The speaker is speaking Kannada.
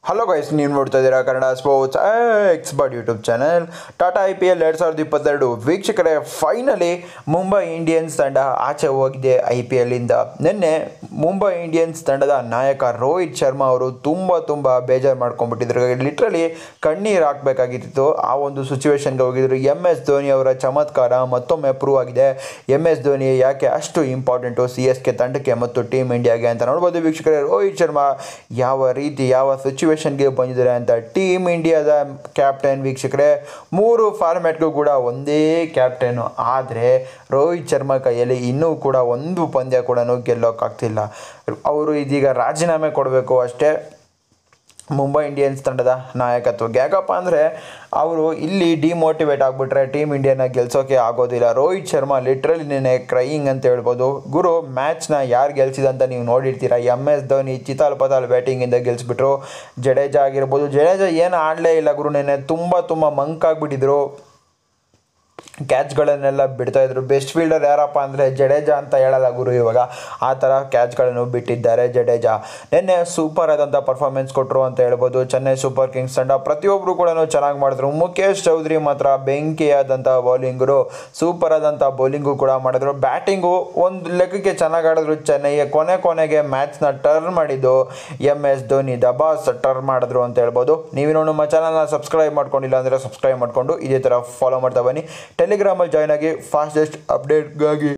ಹಲೋ ಗೈಸ್ ನೀವು ನೋಡ್ತಾ ಇದ್ದೀರಾ Kannada sports expert YouTube channel Tata I P L ಎರಡು ಸಾವಿರದ ಇಪ್ಪತ್ತೆರಡು ವೀಕ್ಷಕರೇ ಫೈನಲಿ ಮುಂಬೈ ಇಂಡಿಯನ್ಸ್ ತಂಡ ಆಚೆ ಹೋಗಿದೆ ಐ ಪಿ ಎಲ್ಲಿಂದ ನಿನ್ನೆ ಮುಂಬೈ ಇಂಡಿಯನ್ಸ್ ತಂಡದ ನಾಯಕ ರೋಹಿತ್ ಶರ್ಮಾ ಅವರು ತುಂಬ ತುಂಬ ಬೇಜಾರು ಮಾಡ್ಕೊಂಡ್ಬಿಟ್ಟಿದ್ರು ಲಿಟ್ರಲಿ ಕಣ್ಣೀರು ಹಾಕಬೇಕಾಗಿತ್ತು ಆ ಒಂದು ಸಿಚುವೇಶನ್ಗೆ ಹೋಗಿದ್ರು ಎಮ್ ಎಸ್ ಧೋನಿ ಅವರ ಚಮತ್ಕಾರ ಮತ್ತೊಮ್ಮೆ ಪ್ರೂವ್ ಆಗಿದೆ ಎಮ್ ಎಸ್ ಧೋನಿ ಯಾಕೆ ಅಷ್ಟು ಇಂಪಾರ್ಟೆಂಟು ಸಿ ಎಸ್ ಕೆ ತಂಡಕ್ಕೆ ಮತ್ತು ಟೀಮ್ ಇಂಡಿಯಾಗೆ ಅಂತ ನೋಡ್ಬೋದು ವೀಕ್ಷಕರೇ ರೋಹಿತ್ ಶರ್ಮಾ ಯಾವ ರೀತಿ ಯಾವ ಸಿಚುವೇಶನ್ಗೆ ಬಂದಿದ್ದಾರೆ ಅಂತ ಟೀಮ್ ಇಂಡಿಯಾದ ಕ್ಯಾಪ್ಟನ್ ವೀಕ್ಷಕರೇ ಮೂರು ಫಾರ್ಮ್ಯಾಟ್ಗೂ ಕೂಡ ಒಂದೇ ಕ್ಯಾಪ್ಟನ್ನು ಆದರೆ ರೋಹಿತ್ ಶರ್ಮಾ ಕೈಯಲ್ಲಿ ಇನ್ನೂ ಕೂಡ ಒಂದು ಪಂದ್ಯ ಕೂಡ ಗೆಲ್ಲೋಕ್ಕಾಗ್ತಿಲ್ಲ ಅವರು ಇದೀಗ ರಾಜೀನಾಮೆ ಕೊಡಬೇಕು ಅಷ್ಟೇ ಮುಂಬೈ ಇಂಡಿಯನ್ಸ್ ತಂಡದ ನಾಯಕತ್ವಕ್ಕೆ ಯಾಕಪ್ಪ ಅಂದರೆ ಅವರು ಇಲ್ಲಿ ಡಿಮೋಟಿವೇಟ್ ಆಗಿಬಿಟ್ರೆ ಟೀಮ್ ಇಂಡಿಯಾನ ಗೆಲ್ಸೋಕೆ ಆಗೋದಿಲ್ಲ ರೋಹಿತ್ ಶರ್ಮಾ ಲಿಟ್ರಲಿ ನೆನೆ ಕ್ರೈಯಿಂಗ್ ಅಂತ ಹೇಳ್ಬೋದು ಗುರು ಮ್ಯಾಚ್ನ ಯಾರು ಗೆಲ್ಸಿದಂತ ನೀವು ನೋಡಿರ್ತೀರ ಎಮ್ ಎಸ್ ಧೋನಿ ಚಿತಾಲ್ ಪತಾಲ್ ಬ್ಯಾಟಿಂಗಿಂದ ಗೆಲ್ಸ್ಬಿಟ್ರು ಜಡೇಜಾ ಆಗಿರ್ಬೋದು ಜಡೇಜಾ ಏನು ಆಡಲೇ ಇಲ್ಲ ಗುರು ನೆನೆ ತುಂಬ ತುಂಬ ಮಂಕಾಗ್ಬಿಟ್ಟಿದ್ರು ಕ್ಯಾಚ್ಗಳನ್ನೆಲ್ಲ ಬಿಡ್ತಾ ಇದ್ರು ಬೆಸ್ಟ್ ಫೀಲ್ಡರ್ ಯಾರಪ್ಪ ಅಂದರೆ ಜಡೇಜಾ ಅಂತ ಹೇಳಲ್ಲ ಗುರು ಇವಾಗ ಆ ಥರ ಕ್ಯಾಚ್ಗಳನ್ನು ಬಿಟ್ಟಿದ್ದಾರೆ ಜಡೇಜಾ ನಿನ್ನೆ ಸೂಪರ್ ಆದಂಥ ಪರ್ಫಾರ್ಮೆನ್ಸ್ ಕೊಟ್ಟರು ಅಂತ ಹೇಳ್ಬೋದು ಚೆನ್ನೈ ಸೂಪರ್ ಕಿಂಗ್ಸ್ ತಂಡ ಪ್ರತಿಯೊಬ್ಬರು ಕೂಡ ಚೆನ್ನಾಗಿ ಮಾಡಿದ್ರು ಮುಖೇಶ್ ಚೌಧರಿ ಮಾತ್ರ ಬೆಂಕಿಯಾದಂಥ ಬೌಲಿಂಗರು ಸೂಪರ್ ಆದಂಥ ಬೌಲಿಂಗು ಕೂಡ ಮಾಡಿದ್ರು ಬ್ಯಾಟಿಂಗು ಒಂದು ಲೆಕ್ಕಕ್ಕೆ ಚೆನ್ನಾಗಿ ಆಡಿದ್ರು ಚೆನ್ನೈ ಕೊನೆ ಕೊನೆಗೆ ಮ್ಯಾಚ್ನ ಟರ್ನ್ ಮಾಡಿದ್ದು ಎಮ್ ಎಸ್ ಧೋನಿ ದಬಾಸ್ ಟರ್ನ್ ಮಾಡಿದ್ರು ಅಂತ ಹೇಳ್ಬೋದು ನೀವೇನೋ ನಮ್ಮ ಚಾನಲ್ನ ಸಬ್ಸ್ಕ್ರೈಬ್ ಮಾಡ್ಕೊಂಡಿಲ್ಲ ಅಂದರೆ ಸಬ್ಸ್ಕ್ರೈಬ್ ಮಾಡಿಕೊಂಡು ಇದೇ ಥರ ಫಾಲೋ ಮಾಡ್ತಾ ಬನ್ನಿ ಟೆಲಿಗ್ರಾಮಲ್ಲಿ ಜಾಯ್ನ್ ಆಗಿ ಫಾಸ್ಟೆಸ್ಟ್ ಅಪ್ಡೇಟ್ಗಾಗಿ